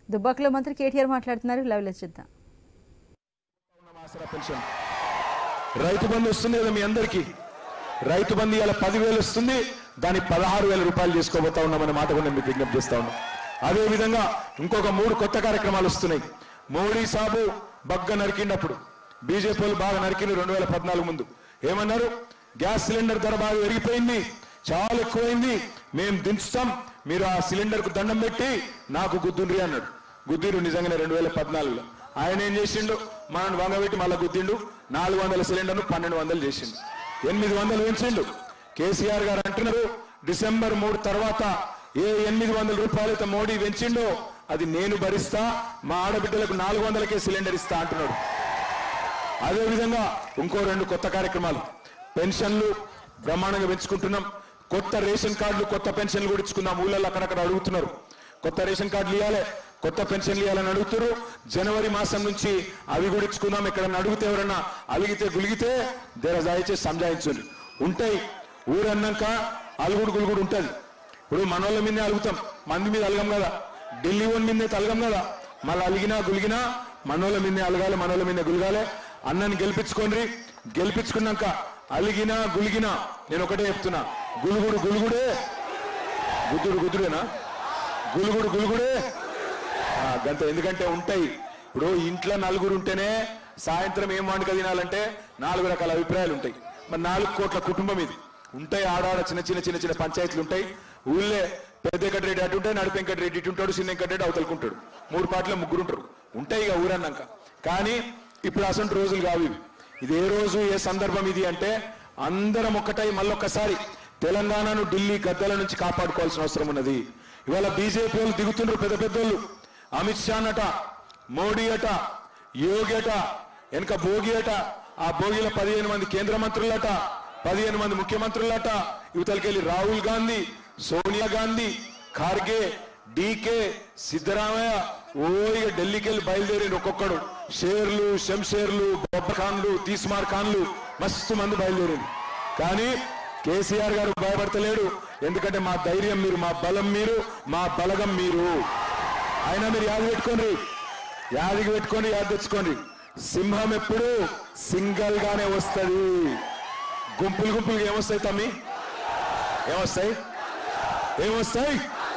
దుబ్బాకలో మంత్రి కేటీఆర్ మాట్లాడుతున్నారు లైవ్లో చూద్దాం ఆసరా పెన్షన్ రైతు బంధు వస్తుంది కదా మీ అందరికీ రైతు బంధు ఇలా పదివేలు వస్తుంది దాని పదహారు వేల రూపాయలు చేసుకోబోతా ఉన్నామనే మాట కూడా నేను మీకు విజ్ఞప్తి చేస్తా ఉన్నా అదే విధంగా ఇంకొక మూడు కొత్త కార్యక్రమాలు వస్తున్నాయి మోడీ సాబు బగ్గ నరికినప్పుడు బీజేపీ వాళ్ళు బాగా నరికింది రెండు వేల పద్నాలుగు ముందు ఏమన్నారు గ్యాస్ సిలిండర్ ధర బాగా పెరిగిపోయింది చాలా ఎక్కువైంది మేము దించుతాం మీరు ఆ సిలిండర్ కు దండం పెట్టి నాకు గుద్దుండ్రి అన్నాడు గుద్దిరు నిజంగానే రెండు వేల పద్నాలుగులో ఆయన ఏం చేసిండు మనల్ని వంగబెట్టి మళ్ళా గుద్దిండు నాలుగు వందల సిలిండర్ను పన్నెండు వందలు చేసిండు ఎనిమిది వందలు పెంచిండు కేసీఆర్ గారు అంటున్నారు డిసెంబర్ మూడు తర్వాత ఏ ఎనిమిది వందల రూపాయలైతే మోడీ పెంచిండో అది నేను భరిస్తా మా ఆడబిడ్డలకు నాలుగు వందలకే సిలిండర్ ఇస్తా అంటున్నాడు అదే విధంగా ఇంకో రెండు కొత్త కార్యక్రమాలు పెన్షన్లు బ్రహ్మాండంగా పెంచుకుంటున్నాం కొత్త రేషన్ కార్డులు కొత్త పెన్షన్లు కూడా ఇచ్చుకుందాం ఊళ్ళల్లో అక్కడక్కడ అడుగుతున్నారు కొత్త రేషన్ కార్డులు ఇవ్వాలి కొత్త పెన్షన్లు ఇవ్వాలని అడుగుతారు జనవరి మాసం నుంచి అవి కూడా ఇచ్చుకుందాం ఎక్కడన్నా అడిగితే ఎవరన్నా అలిగితే గులిగితే దేర దయచేసి సంజాయించండి ఉంటాయి ఊరన్నాక అలుగుడు గులుగుడు ఉంటుంది ఇప్పుడు మనోళ్ళ మీదే అలుగుతాం మంది మీద అలగం కదా ఢిల్లీ వన్ మీదే తలగం కదా మళ్ళీ అలిగినా గులిగినా మనోళ్ళ మీదే అలగాలి మనోళ్ళ మీదే గులగాలి అన్నని గెలిపించుకోండి గెలిపించుకున్నాక అలిగినా గులిగినా నేను ఒకటే చెప్తున్నా గులుగుడు గులుగుడే గుద్దుడు గుద్దుడేనా గులుగుడు గులుగుడే ఆ, గంత ఎందుకంటే ఉంటాయి ఇప్పుడు ఇంట్లో నలుగురు ఉంటేనే సాయంత్రం ఏం వండుక తినాలంటే నాలుగు రకాల అభిప్రాయాలు ఉంటాయి మరి నాలుగు కోట్ల కుటుంబం ఇది ఉంటాయి ఆడాడ చిన్న చిన్న చిన్న చిన్న పంచాయతీలు ఉంటాయి ఊళ్ళే పెద్ద వెంకటరెడ్డి అటు ఉంటాయి నడుపు వెంకటరెడ్డి ఇటు ఉంటాడు చిన్న వెంకటరెడ్డి అవతలుకుంటాడు మూడు పాటలు ముగ్గురు ఉంటారు ఉంటాయి ఇక ఊరన్నాక కానీ ఇప్పుడు అసలు రోజులు కావు ఇవి ఇది ఏ రోజు ఏ సందర్భం ఇది అంటే అందరం ఒక్కటై మళ్ళొక్కసారి తెలంగాణను ఢిల్లీ గద్దెల నుంచి కాపాడుకోవాల్సిన అవసరం ఉన్నది ఇవాళ బీజేపీ వాళ్ళు దిగుతుండ్రు పెద్ద పెద్దోళ్ళు అమిత్ షా అట మోడీ అట యోగి అట వెనక భోగి అట ఆ భోగిలో పదిహేను మంది కేంద్ర మంత్రులట పదిహేను మంది ముఖ్యమంత్రులట యువతలకెళ్ళి రాహుల్ గాంధీ సోనియా గాంధీ ఖార్గే డీకే సిద్ధరామయ్య ఓ ఇక ఢిల్లీకి వెళ్ళి బయలుదేరి ఒక్కొక్కడు షేర్లు శంషేర్లు బొబ్బ ఖాన్లు తీస్మార్ ఖాన్లు మస్తు మంది బయలుదేరింది కానీ కేసీఆర్ గారు భయపడతలేడు ఎందుకంటే మా ధైర్యం మీరు మా బలం మీరు మా బలగం మీరు అయినా మీరు యాది పెట్టుకోండి యాదికి పెట్టుకొని యాది తెచ్చుకోండి సింహం ఎప్పుడు సింగల్ గానే వస్తది గుంపులు గుంపులుగా ఏమొస్తాయి తమ్మి ఏమొస్తాయి ఏమొస్తాయి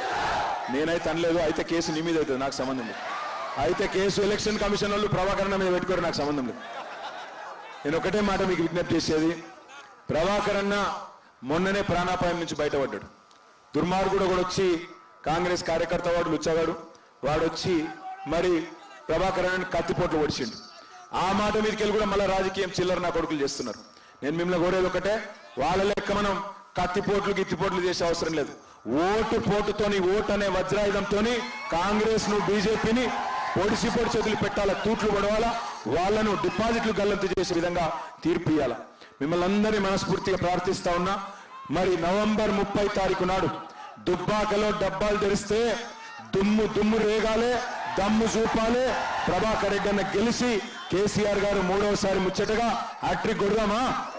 నేనైతే అనలేదు అయితే కేసు నీ మీద అవుతుంది నాకు సంబంధం లేదు అయితే కేసు ఎలక్షన్ కమిషన్ వాళ్ళు ప్రభాకరణ మీద పెట్టుకోరు నాకు సంబంధం లేదు నేను ఒకటే మాట మీకు విజ్ఞప్తి చేసేది ప్రభాకర్ అన్న మొన్ననే ప్రాణాపాయం నుంచి బయటపడ్డాడు దుర్మార్గుడు కూడా వచ్చి కాంగ్రెస్ కార్యకర్త వాడు లుచ్చగాడు వాడు వచ్చి మరి ప్రభాకర్ అన్నని కత్తిపోట్లు ఒడిచిండు ఆ మాట మీదకి వెళ్ళి కూడా మళ్ళీ రాజకీయం చిల్లర నా కొడుకులు చేస్తున్నారు నేను మిమ్మల్ని కోరేది ఒకటే వాళ్ళ లెక్క మనం కత్తిపోట్లు గిత్తిపోట్లు చేసే అవసరం లేదు ఓటు పోటుతోని ఓటు అనే వజ్రాయుధంతోని కాంగ్రెస్ ను బీజేపీని పొడిసి పొడిచి వదిలి పెట్టాలా తూట్లు పడవాలా వాళ్ళను డిపాజిట్లు గల్లంతు చేసే విధంగా తీర్పు ఇవ్వాలా మిమ్మల్ని అందరినీ మనస్ఫూర్తిగా ప్రార్థిస్తా ఉన్నా మరి నవంబర్ ముప్పై తారీఖు నాడు దుబ్బాకలో డబ్బాలు తెరిస్తే దుమ్ము దుమ్ము రేగాలే దమ్ము చూపాలే ప్రభాకర్ రెడ్డి అన్న గెలిచి కేసీఆర్ గారు మూడవసారి ముచ్చటగా హ్యాట్రిక్ కొడదామా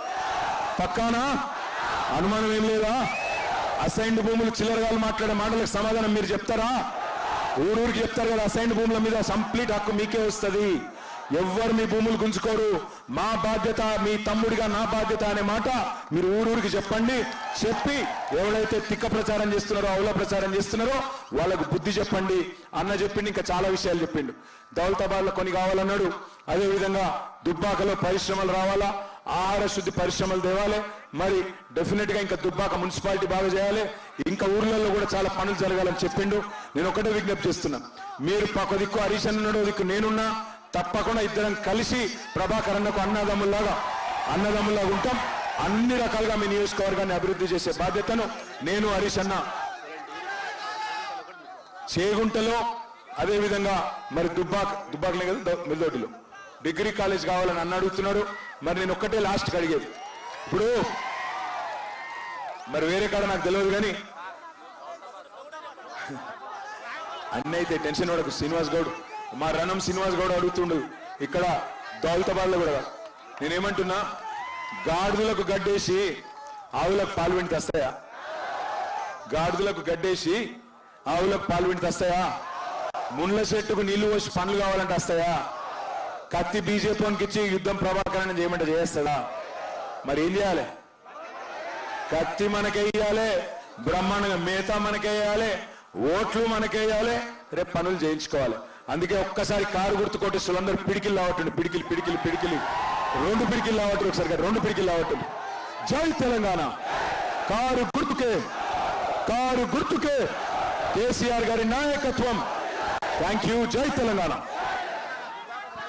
పక్కానా అనుమానం ఏం లేదా అసైన్డ్ భూములు చిల్లరగాలు మాట్లాడే మాటలకు సమాధానం మీరు చెప్తారా ఊరూరికి చెప్తారు కదా అసైన్డ్ భూముల మీద కంప్లీట్ హక్కు మీకే వస్తుంది ఎవ్వరు మీ భూములు గుంజుకోరు మా బాధ్యత మీ తమ్ముడిగా నా బాధ్యత అనే మాట మీరు ఊరూరికి చెప్పండి చెప్పి ఎవరైతే తిక్క ప్రచారం చేస్తున్నారో అవుల ప్రచారం చేస్తున్నారో వాళ్ళకు బుద్ధి చెప్పండి అన్న చెప్పిండు ఇంకా చాలా విషయాలు చెప్పిండు దౌలతాబాద్లో కొన్ని కావాలన్నాడు అదే విధంగా దుబ్బాకలో పరిశ్రమలు రావాలా ఆహార శుద్ధి పరిశ్రమలు తేవాలి మరి డెఫినెట్ గా ఇంకా దుబ్బాక మున్సిపాలిటీ బాగా చేయాలి ఇంకా ఊర్లలో కూడా చాలా పనులు జరగాలని చెప్పిండు నేను ఒకటే విజ్ఞప్తి చేస్తున్నా మీరు పక్క దిక్కు హరీష్ అన్నాడో దిక్కు నేనున్నా తప్పకుండా ఇద్దరం కలిసి ప్రభాకర్ అన్నకు అన్నదమ్ముల్లాగా అన్నదమ్ముల్లాగా ఉంటాం అన్ని రకాలుగా మీ నియోజకవర్గాన్ని అభివృద్ధి చేసే బాధ్యతను నేను హరీష్ అన్న చేగుంటలో అదే విధంగా మరి దుబ్బాక్ దుబ్బాకలే కదా దో- మిల్దొడ్డిలో డిగ్రీ కాలేజ్ కావాలని అన్న అడుగుతున్నాడు మరి నేను ఒక్కటే లాస్ట్ అడిగేది ఇప్పుడు మరి వేరే కాడ నాకు తెలియదు కానీ అన్నీ అయితే టెన్షన్ పడకు శ్రీనివాస్ గౌడ్ మా రణం శ్రీనివాస్ గౌడ్ అడుగుతుండు ఇక్కడ దౌలతాబాద్లో కూడా నేనేమంటున్నా గాడిదలకు గడ్డేసి ఆవులకు పాలు వెంట వస్తాయా గాడిదలకు గడ్డేసి ఆవులకు పాలు వెంట వస్తాయా ముళ్ళ చెట్టుకు నీళ్లు పోసి పనులు కావాలంటే వస్తాయా కత్తి బీజేపీకి ఇచ్చి యుద్ధం ప్రభాకరణ చేయమంటే చేస్తాడా మరి ఏం చేయాలి కత్తి మనకేయాలి బ్రహ్మాండంగా మేతా మనకేయాలి ఓట్లు మనకేయాలి రేపు పనులు చేయించుకోవాలి అందుకే ఒక్కసారి కారు గుర్తు కొట్టిస్తులు అందరూ పిడికిలు లావటండి పిడికిలు పిడికిలు పిడికిలు రెండు పిడికిలు లావటం ఒకసారి కాదు, రెండు పిడికిలు లావటం జై తెలంగాణ కారు గుర్తుకే కారు గుర్తుకే కేసీఆర్ గారి నాయకత్వం థ్యాంక్ యూ జై తెలంగాణ